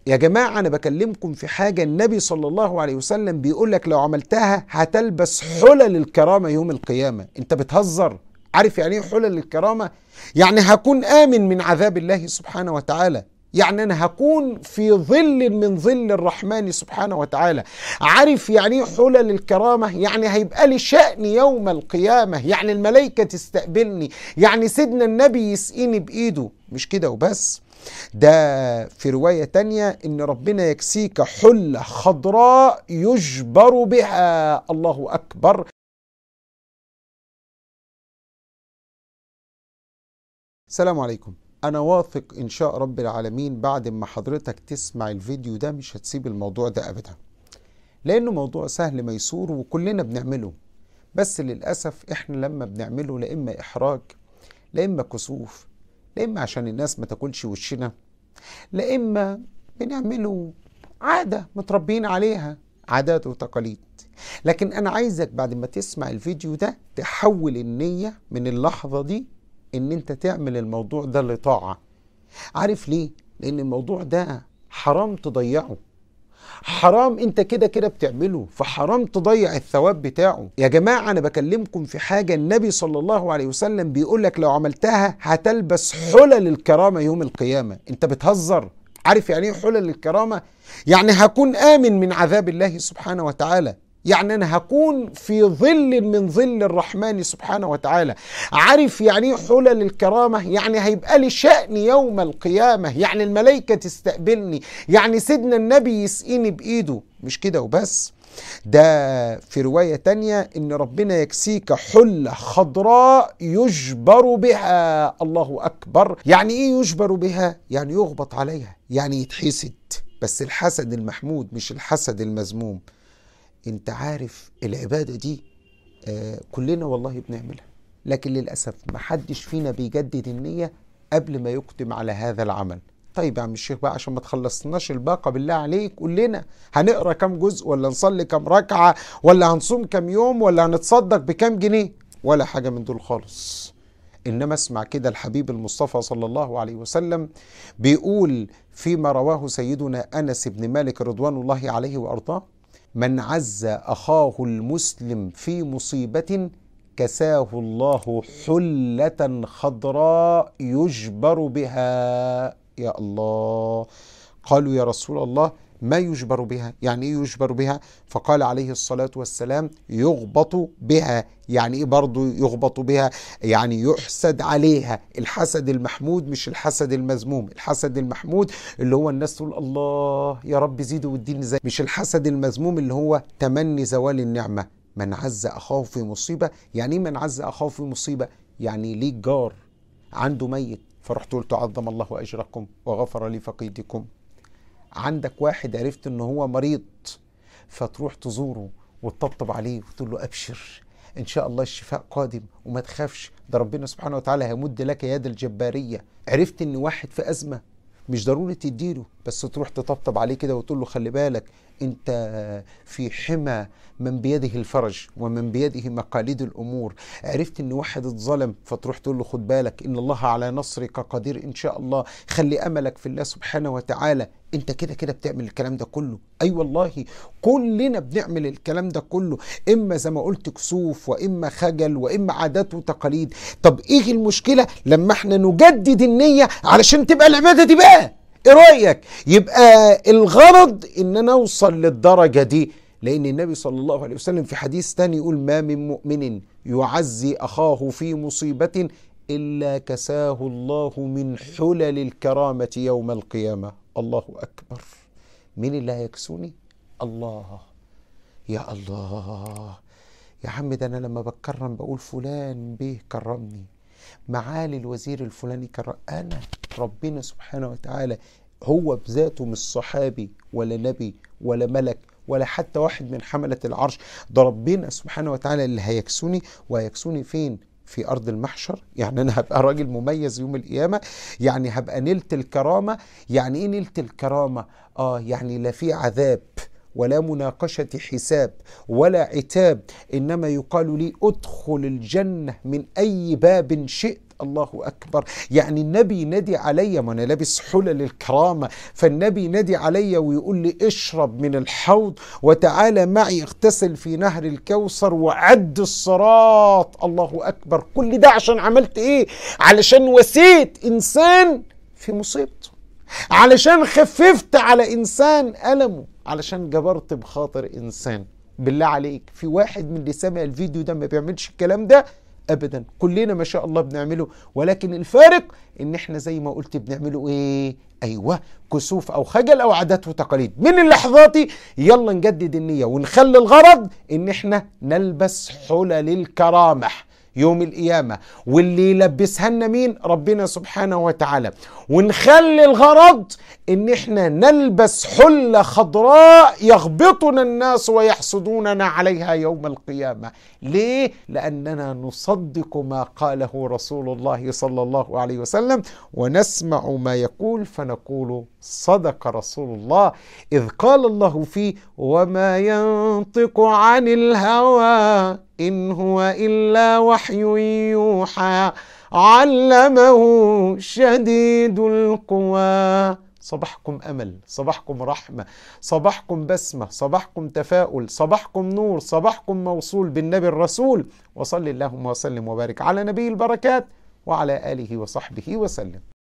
يا جماعة أنا بكلمكم في حاجة النبي صلى الله عليه وسلم بيقول لك لو عملتها هتلبس حلل الكرامة يوم القيامة أنت بتهزر عارف يعني ايه حلل الكرامة يعني هكون آمن من عذاب الله سبحانه وتعالى يعني أنا هكون في ظل من ظل الرحمن سبحانه وتعالى عارف يعني ايه حلل الكرامة يعني هيبقى لي شأن يوم القيامة يعني الملائكة تستقبلني يعني سيدنا النبي يسقيني بإيده مش كده وبس ده في رواية تانية إن ربنا يكسيك حلة خضراء يجبر بها الله أكبر السلام عليكم أنا واثق إن شاء رب العالمين بعد ما حضرتك تسمع الفيديو ده مش هتسيب الموضوع ده أبدا لأنه موضوع سهل ميسور وكلنا بنعمله بس للأسف إحنا لما بنعمله لا إما إحراج لا إما كسوف لا إما عشان الناس ما تاكلش وشنا لا إما بنعمله عادة متربيين عليها عادات وتقاليد لكن أنا عايزك بعد ما تسمع الفيديو ده تحول النية من اللحظة دي إن أنت تعمل الموضوع ده لطاعة عارف ليه؟ لأن الموضوع ده حرام تضيعه حرام انت كده كده بتعمله فحرام تضيع الثواب بتاعه يا جماعة انا بكلمكم في حاجة النبي صلى الله عليه وسلم بيقول لك لو عملتها هتلبس حلل الكرامة يوم القيامة انت بتهزر عارف يعني ايه حلل الكرامة يعني هكون آمن من عذاب الله سبحانه وتعالى يعني انا هكون في ظل من ظل الرحمن سبحانه وتعالى عارف يعني ايه حلل الكرامه يعني هيبقى لي شأن يوم القيامه يعني الملائكه تستقبلني يعني سيدنا النبي يسقيني بايده مش كده وبس ده في رواية تانية إن ربنا يكسيك حلة خضراء يجبر بها الله أكبر يعني إيه يجبر بها؟ يعني يغبط عليها يعني يتحسد بس الحسد المحمود مش الحسد المذموم انت عارف العبادة دي آه كلنا والله بنعملها لكن للأسف محدش فينا بيجدد النية قبل ما يقدم على هذا العمل طيب يا عم الشيخ بقى عشان ما تخلصناش الباقة بالله عليك قول لنا هنقرا كام جزء ولا نصلي كام ركعة ولا هنصوم كام يوم ولا هنتصدق بكام جنيه ولا حاجة من دول خالص إنما اسمع كده الحبيب المصطفى صلى الله عليه وسلم بيقول فيما رواه سيدنا أنس بن مالك رضوان الله عليه وأرضاه من عز اخاه المسلم في مصيبه كساه الله حله خضراء يجبر بها يا الله قالوا يا رسول الله ما يجبر بها يعني ايه يجبر بها فقال عليه الصلاة والسلام يغبط بها يعني ايه برضو يغبط بها يعني يحسد عليها الحسد المحمود مش الحسد المذموم الحسد المحمود اللي هو الناس تقول الله يا رب زيده واديني زي مش الحسد المذموم اللي هو تمني زوال النعمة من عز اخاه في مصيبة يعني ايه من عز اخاه في مصيبة يعني ليك جار عنده ميت فرحت قلت عظم الله اجركم وغفر لي فقيدكم عندك واحد عرفت ان هو مريض فتروح تزوره وتطبطب عليه وتقول له ابشر ان شاء الله الشفاء قادم وما تخافش ده ربنا سبحانه وتعالى هيمد لك يد الجباريه عرفت ان واحد في ازمه مش ضروري تديله بس تروح تطبطب عليه كده وتقول له خلي بالك انت في حمى من بيده الفرج ومن بيده مقاليد الامور عرفت ان واحد اتظلم فتروح تقول له خد بالك ان الله على نصرك قدير ان شاء الله خلي املك في الله سبحانه وتعالى انت كده كده بتعمل الكلام ده كله اي أيوة والله كلنا بنعمل الكلام ده كله اما زي ما قلت كسوف واما خجل واما عادات وتقاليد طب ايه المشكله لما احنا نجدد النيه علشان تبقى العباده دي بقى ايه رايك يبقى الغرض ان انا اوصل للدرجه دي لان النبي صلى الله عليه وسلم في حديث تاني يقول ما من مؤمن يعزي اخاه في مصيبه الا كساه الله من حلل الكرامه يوم القيامه الله اكبر مين اللي هيكسوني الله يا الله يا عم ده انا لما بتكرم بقول فلان بيه كرمني معالي الوزير الفلاني كرم انا ربنا سبحانه وتعالى هو بذاته مش صحابي ولا نبي ولا ملك ولا حتى واحد من حملة العرش ده ربنا سبحانه وتعالى اللي هيكسوني وهيكسوني فين في أرض المحشر يعني أنا هبقى راجل مميز يوم القيامة يعني هبقى نلت الكرامة يعني إيه نلت الكرامة آه يعني لا في عذاب ولا مناقشة حساب ولا عتاب إنما يقال لي ادخل الجنة من أي باب شئت الله أكبر يعني النبي ينادي عليا ما أنا لابس حلل الكرامة فالنبي ينادي عليا ويقول لي اشرب من الحوض وتعالى معي اغتسل في نهر الكوثر وعد الصراط الله أكبر كل ده عشان عملت إيه علشان وسيت إنسان في مصيبته علشان خففت على إنسان ألمه علشان جبرت بخاطر إنسان بالله عليك في واحد من اللي سمع الفيديو ده ما بيعملش الكلام ده ابدا كلنا ما شاء الله بنعمله ولكن الفارق ان احنا زي ما قلت بنعمله ايه ايوه كسوف او خجل او عادات وتقاليد من اللحظات دي يلا نجدد النيه ونخلي الغرض ان احنا نلبس حلل الكرامه يوم القيامة واللي يلبسها لنا مين ربنا سبحانه وتعالى ونخلي الغرض ان احنا نلبس حلة خضراء يغبطنا الناس ويحسدوننا عليها يوم القيامة ليه؟ لأننا نصدق ما قاله رسول الله صلى الله عليه وسلم ونسمع ما يقول فنقول صدق رسول الله إذ قال الله فيه وما ينطق عن الهوى إن هو إلا وحي يوحى علمه شديد القوى صباحكم امل صباحكم رحمه صباحكم بسمه صباحكم تفاؤل صباحكم نور صباحكم موصول بالنبي الرسول وصلي اللهم وسلم وبارك على نبي البركات وعلى اله وصحبه وسلم